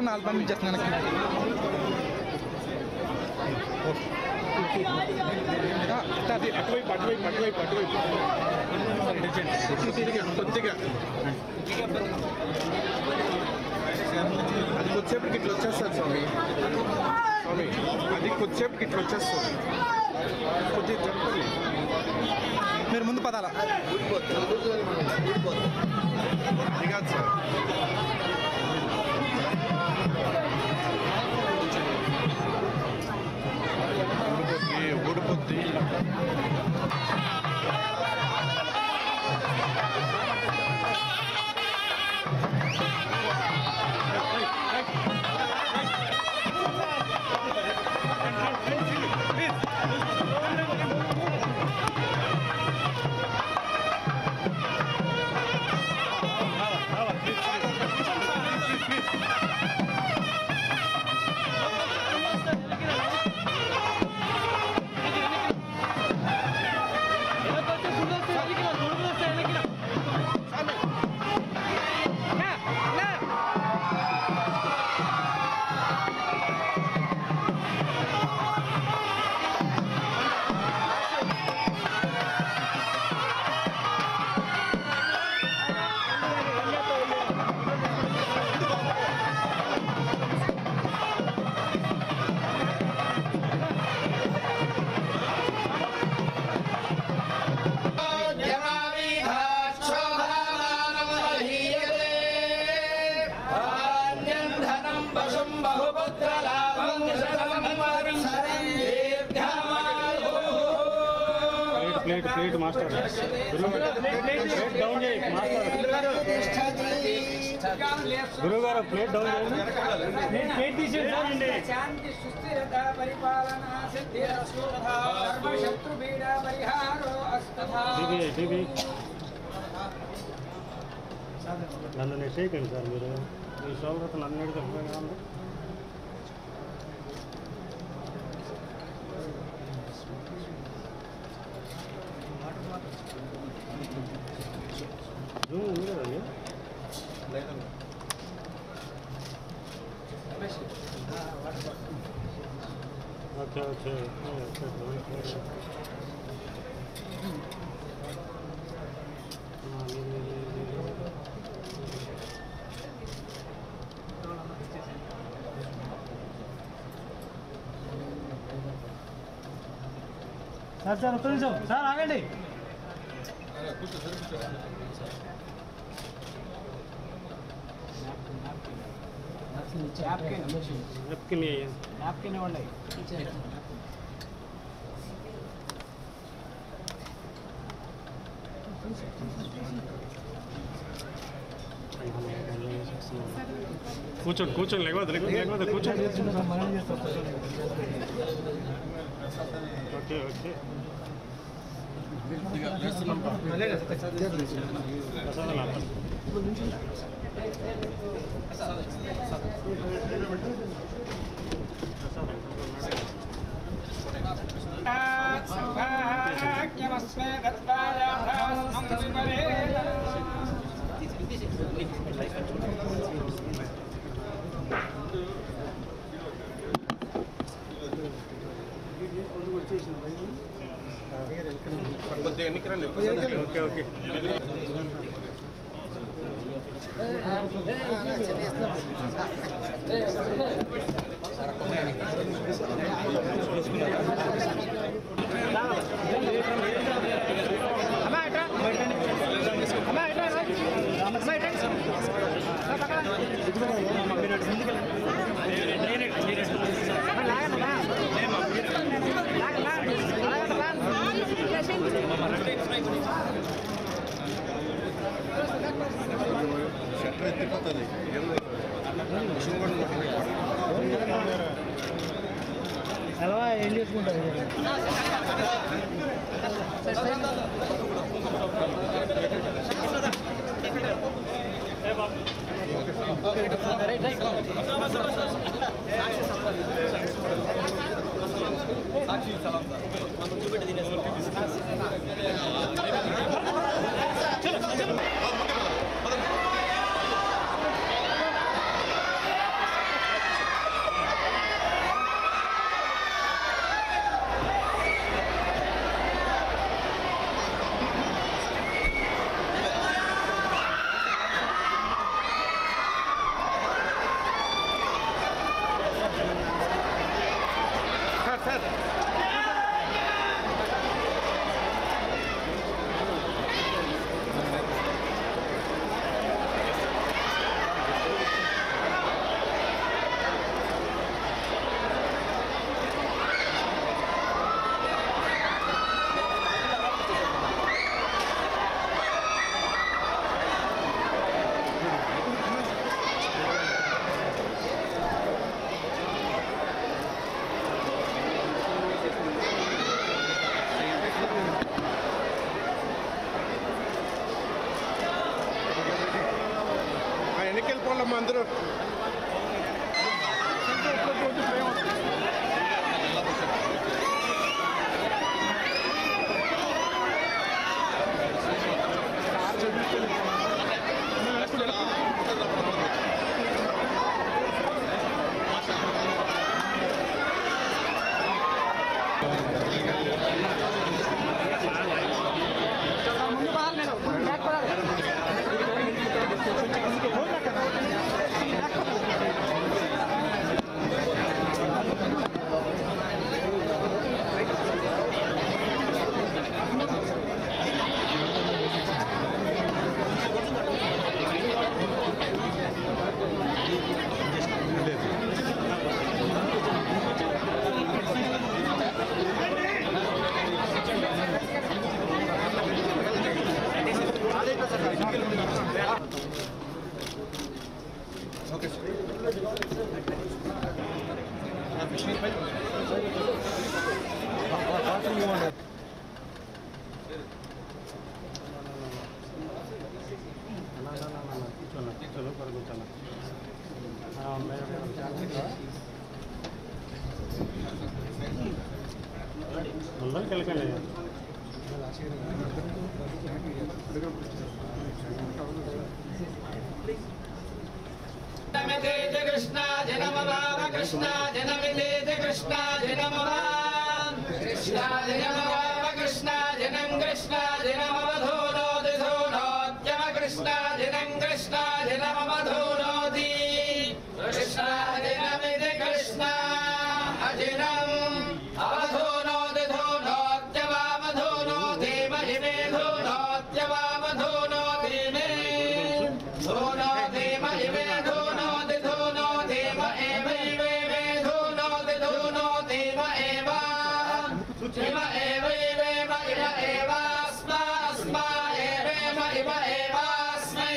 నాలుగు పంపించేస్తున్నాను వెనక్కి. ఆ, అది అటువైపు అటువైపు అటువైపు అటువైపు కొద్దిగా కొద్దిగా అది కొద్దిసేపటికి ఇట్లా వచ్చేస్తుంది స్వామి స్వామి అది కొద్దిసేపటికి ఇట్లా వచ్చేస్తుంది కొద్దిగా జరుపుకోండి మీరు ముందు పదాల అది కాదు సార్ ఊడిపోద్ది ఊడిపోద్ది plate plate master plate down చేయి మాస్టర్ గురువు గారు ప్లేట్ డౌన్ చేయండి ప్లేట్ తీసేయండి శాంతి సుస్థిరత పరిపాలన సిద్ధిరస్తు తథా సర్వశత్రు పీడ పరిహారో అస్తథా టీవీ టీవీ నన్ను నేను చేయకండి సార్ మీరు మీ సౌకర్యం అన్నిటికీ ఉపయోగంగా ఉంది జూమ్ ఉంది కదండి okay okay okay okay sir sir ఒక్క నిమిషం సార్ ఆగండి నెప్కిన్ నాప్కిన్ ఇవ్వండి కూర్చోండి కూర్చోండి లేకపోతే లేకపోతే కూర్చోండి ఓకే ఓకే ప్రసాదాలు ఆపండి. సౌభాగ్యమస్మే దత్తాయాభాస్మం విపరేత కొద్దిగా ఎన్నిక రండి ఓకే ఓకే షట్టర్ ఎత్తిపోతుంది మిషన్ కూడా ఎలా ఏం చేసుకుంటారు ఆ అందరూ ఓకే సార్ అలా, అలా, అలా, అలా. కూర్చోను కూర్చోను పరు కూర్చోను ఆ, మేడం, మేడం, జాగ్రత్త. ముందరికి వెళ్ళకండి జనమితే కృష్ణ జనమవామ కృష్ణ జనమితే కృష్ణ జనమవా కృష్ణ జనమవామ కృష్ణ జనం కృష్ణ జనమవధూనోతి ధూనోద్యమ కృష్ణ జనం కృష్ణ జనమవధూనోతి కృష్ణ జనమితి కృష్ణ అజినం అవధూనోతి ధూనోద్యవామధూనోతి మహిమే ధూనోద్యవామధూనోతి మే ధూనోతి మహిమే ధూనోతి ధూనోతి మ ఏవైవే మే ధూనోతి ధూనోతి మ ఏవా ఇమ ఏవైవే మ ఇమ ఏవాస్మా అస్మా ఏవే మ ఇమ ఏవాస్మై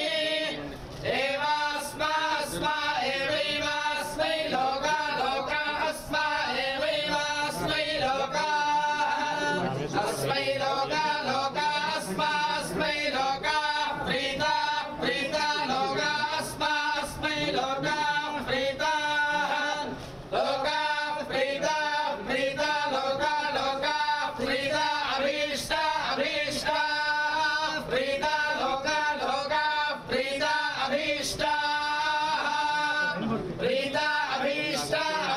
ఏవాస్మా అస్మా ఏవైవాస్మై లోకా లోకా అస్మా ఏవైవాస్మై లోకా అస్మై లోకా లోకా అస్మా అస్మై లోకా ప్రీతా ప్రీతా లోకా అస్మా అస్మై లోకా ప్రీతా లోకా ప్రీతా ప్రీతా లోకా లోకా ప్రీతా అభీష్ట అభీష్ట ప్రీతా లోకా లోకా ప్రీతా అభీష్ట ప్రీతా అభీష్ట